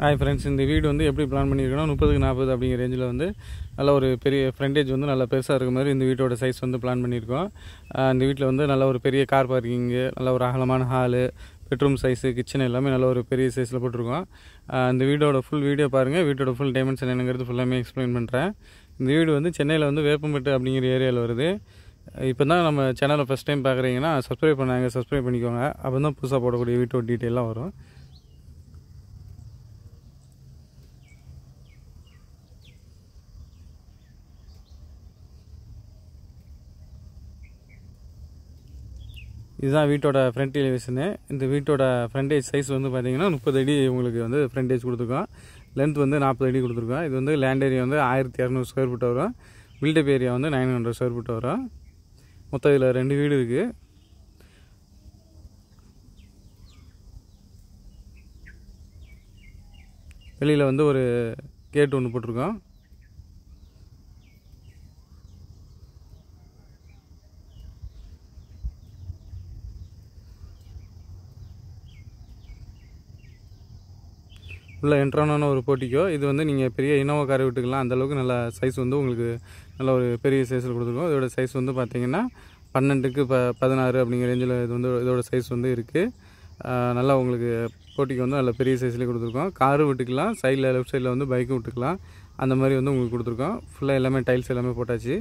hi friends இந்த வீடு வந்து எப்படி பிளான் பண்ணியிருக்கோன்னா முப்பதுக்கு நாற்பது அப்படிங்கிற ரேஞ்சில் வந்து நல்ல ஒரு பெரிய ஃப்ரண்டேஜ் வந்து நல்லா பெருசாக இருக்க மாதிரி இந்த வீட்டோட சைஸ் வந்து பிளான் பண்ணியிருக்கோம் ஆஹ் இந்த வீட்டில் வந்து நல்ல ஒரு பெரிய கார் பார்க்கிங்கு நல்ல ஒரு அகலமான ஹாலு பெட்ரூம் சைஸு கிச்சன் எல்லாமே நல்ல ஒரு பெரிய சைஸில் போட்டிருக்கோம் ஆஹ் இந்த வீடோட ஃபுல் வீடியோ பாருங்கள் வீட்டோட ஃபுல் டைமென்ஷன் என்னங்கிறது ஃபுல்லாமே எக்ஸ்பிளைன் பண்ணுறேன் இந்த வீடு வந்து சென்னையில் வந்து வேப்பம்பட்டு அப்படிங்கிற ஏரியாவில் வருது இப்போ தான் நம்ம சேனலை ஃபஸ்ட் டைம் பார்க்குறீங்கன்னா சப்ஸ்கிரைப் பண்ணாங்க சப்ஸ்கிரைப் பண்ணிக்கோங்க அப்போ தான் புதுசாக போடக்கூடிய வீட்டோட டீட்டெயிலாம் வரும் இதுதான் வீட்டோட ஃப்ரண்ட் எலிவேஷனு இந்த வீட்டோட ஃப்ரண்டேஜ் சைஸ் வந்து பார்த்தீங்கன்னா முப்பது அடி உங்களுக்கு வந்து ஃப்ரண்டேஜ் கொடுத்துருக்கோம் லென்த் வந்து நாற்பது அடி கொடுத்துருக்கோம் இது வந்து லேண்ட் ஏரியா வந்து ஆயிரத்தி இரநூறு ஸ்கொயர் ஃபீட் வரும் பில்டப் ஏரியா வந்து நைன் ஹண்ட்ரட் ஸ்கொயர் ஃபீட் வரும் மொத்தம் இதில் ரெண்டு வீடு இருக்குது வெளியில் வந்து ஒரு கேட் ஒன்று போட்டிருக்கோம் உள்ள என்ட்ரான ஒரு போட்டிக்கோ இது வந்து நீங்கள் பெரிய இனோவா காரை விட்டுக்கலாம் அந்த அளவுக்கு நல்ல சைஸ் வந்து உங்களுக்கு நல்ல ஒரு பெரிய சைஸில் கொடுத்துருக்கோம் இதோட சைஸ் வந்து பார்த்தீங்கன்னா பன்னெண்டுக்கு ப பதினாறு அப்படிங்கிற ரேஞ்சில் இது வந்து இதோட சைஸ் வந்து இருக்குது நல்லா உங்களுக்கு போட்டிக்கு வந்து நல்ல பெரிய சைஸ்லேயே கொடுத்துருக்கோம் காரும் விட்டுக்கலாம் சைடில் லெஃப்ட் சைடில் வந்து பைக்கும் விட்டுக்கலாம் அந்த மாதிரி வந்து உங்களுக்கு கொடுத்துருக்கோம் ஃபுல்லாக எல்லாமே டைல்ஸ் எல்லாமே போட்டாச்சு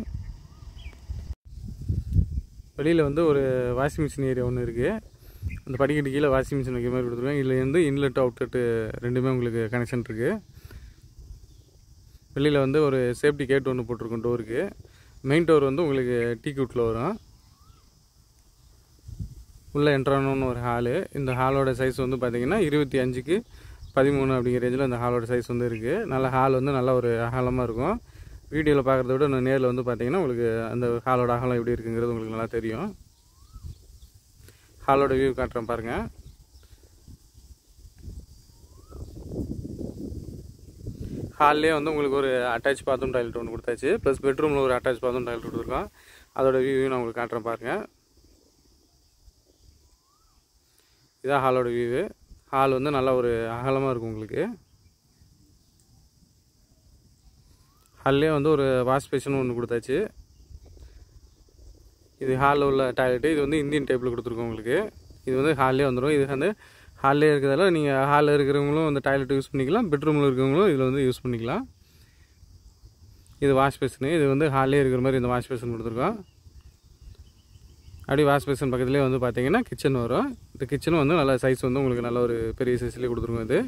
வெளியில் வந்து ஒரு வாஷிங் மிஷின் ஏரியா ஒன்று இருக்குது அந்த படிக்கட்டு கீழே வாஷிங் மிஷின் வைக்கிற மாதிரி கொடுத்துருக்கோம் இதில் வந்து இன்லெட் அவுட்லெட்டு ரெண்டுமே உங்களுக்கு கனெக்ஷன் இருக்குது வெளியில் வந்து ஒரு சேஃப்டி கேட் ஒன்று போட்டிருக்கோம் டோருக்கு மெயின் டோர் வந்து உங்களுக்கு டீ கூட்டில் வரும் உள்ளே என்ட்ரானோன்னு ஒரு ஹாலு இந்த ஹாலோட சைஸ் வந்து பார்த்தீங்கன்னா இருபத்தி அஞ்சுக்கு பதிமூணு அப்படிங்கிற ரேஞ்சில் இந்த ஹாலோட சைஸ் வந்து இருக்குது நல்ல ஹால் வந்து நல்ல ஒரு அகலமாக இருக்கும் வீடியோவில் பார்க்குறத விட இன்னும் நேரில் வந்து பார்த்தீங்கன்னா உங்களுக்கு அந்த ஹாலோட அகலம் எப்படி இருக்குங்கிறது உங்களுக்கு நல்லா தெரியும் ஹாலோட வியூ காட்டுறேன் பாருங்கள் ஹால்லே வந்து உங்களுக்கு ஒரு அட்டாச் பாத்ரூம் டாய்லெட் ஒன்று கொடுத்தாச்சு ப்ளஸ் பெட்ரூமில் ஒரு அட்டாச் பாத்ரூம் டாய்லெட் கொடுத்துருக்கோம் அதோட வியூ நான் உங்களுக்கு காட்டுறேன் பாருங்கள் இதான் ஹாலோட வியூவு ஹால் வந்து நல்லா ஒரு அகலமாக இருக்கும் உங்களுக்கு ஹால்லே வந்து ஒரு வாஷ் பேஷன் ஒன்று கொடுத்தாச்சு இது ஹாலில் உள்ள டாய்லெட்டு இது வந்து இந்தியன் டைப்பில் கொடுத்துருக்கோம் உங்களுக்கு இது வந்து ஹால்லே வந்துடும் இது வந்து ஹால்லே இருக்கிறதால நீங்கள் ஹாலில் இருக்கிறவங்களும் அந்த டாய்லெட் யூஸ் பண்ணிக்கலாம் பெட்ரூமில் இருக்கிறவங்களும் இதில் வந்து யூஸ் பண்ணிக்கலாம் இது வாஷ் பேஷனு இது வந்து ஹால்லே இருக்கிற மாதிரி இந்த வாஷ் பேஷன் கொடுத்துருக்கோம் அப்படியே வாஷ் பேஷன் பக்கத்துலேயே வந்து பார்த்தீங்கன்னா கிச்சன் வரும் இந்த கிச்சனும் வந்து நல்ல சைஸ் வந்து உங்களுக்கு நல்ல ஒரு பெரிய சைஸ்லேயே கொடுத்துருக்கோம் இது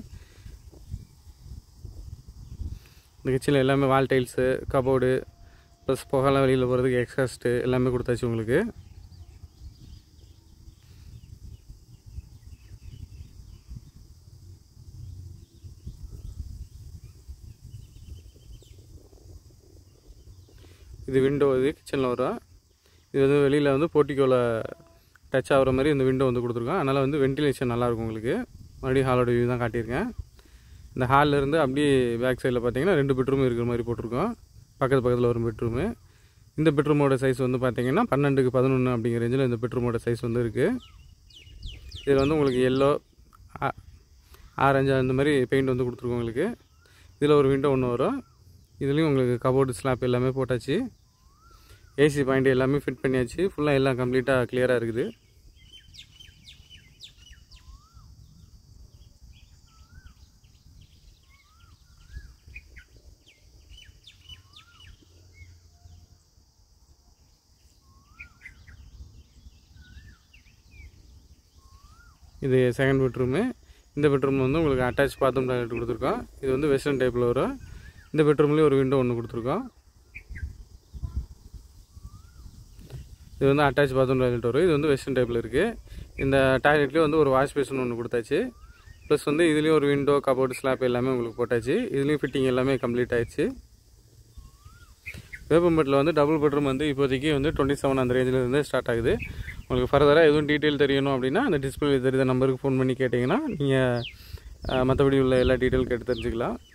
இந்த கிச்சனில் எல்லாமே வால் டைல்ஸு கபோர்டு ப்ளஸ் புகலாம் வெளியில் போகிறதுக்கு எக்ஸாஸ்ட்டு எல்லாமே கொடுத்தாச்சு உங்களுக்கு இது விண்டோ இது கிச்சனில் வரும் இது வந்து வெளியில் வந்து போர்ட்டிக்கோவில் டச் ஆகிற மாதிரி இந்த விண்டோ வந்து கொடுத்துருக்கோம் அதனால் வந்து வென்டிலேஷன் நல்லாயிருக்கும் உங்களுக்கு மறுபடியும் ஹாலோட வியூ தான் காட்டியிருக்கேன் இந்த ஹாலில் இருந்து அப்படியே பேக் சைடில் பார்த்தீங்கன்னா ரெண்டு பெட்ரூம் இருக்கிற மாதிரி போட்டிருக்கோம் பக்கத்து பக்கத்தில் வரும் பெட்ரூமு இந்த பெட்ரூமோட சைஸ் வந்து பார்த்தீங்கன்னா பன்னெண்டுக்கு பதினொன்று அப்படிங்கிற ரேஞ்சில் இந்த பெட்ரூமோட சைஸ் வந்து இருக்குது இதில் வந்து உங்களுக்கு எல்லோ ஆரஞ்சு அந்த மாதிரி பெயிண்ட் வந்து கொடுத்துருக்கோம் உங்களுக்கு இதில் ஒரு விண்டோ ஒன்று வரும் இதுலேயும் உங்களுக்கு கபோர்டு ஸ்லாப் எல்லாமே போட்டாச்சு ஏசி பாயிண்ட் எல்லாமே ஃபிட் பண்ணியாச்சு ஃபுல்லாக எல்லாம் கம்ப்ளீட்டாக கிளியராக இருக்குது இது செகண்ட் பெட்ரூமு இந்த பெட்ரூமில் வந்து உங்களுக்கு அட்டாச் பாத்ரூம் டாய்லெட் கொடுத்துருக்கோம் இது வந்து வெஸ்டர்ன் டைப்பில் வரும் இந்த பெட்ரூம்லேயும் ஒரு விண்டோ ஒன்று கொடுத்துருக்கோம் இது வந்து அட்டாச் பாத்ரூம் டாய்லெட் வரும் இது வந்து வெஸ்டர்ன் டைப்பில் இருக்குது இந்த டாய்லெட்லேயும் வந்து ஒரு வாஷ் பேஷன் ஒன்று கொடுத்தாச்சு ப்ளஸ் வந்து இதுலேயும் ஒரு விண்டோ கபோர்டு ஸ்லாப் எல்லாமே உங்களுக்கு போட்டாச்சு இதுலேயும் ஃபிட்டிங் எல்லாமே கம்ப்ளீட் ஆயிடுச்சு வேப்பம்பட்டில் வந்து டபுள் பெட்ரூம் வந்து இப்போதைக்கு வந்து டுவெண்ட்டி செவன் அந்த ரேஞ்சில் இருந்து ஸ்டார்ட் ஆகுது உங்களுக்கு ஃபர்தராக எதுவும் டீட்டெயில் தெரியணும் அப்படின்னா அந்த டிஸ்பிளே தெரியுத நம்பருக்கு ஃபோன் பண்ணி கேட்டிங்கன்னா நீங்கள் மற்றபடி உள்ள எல்லா டீட்டெயில் கேட்டு தெரிஞ்சுக்கலாம்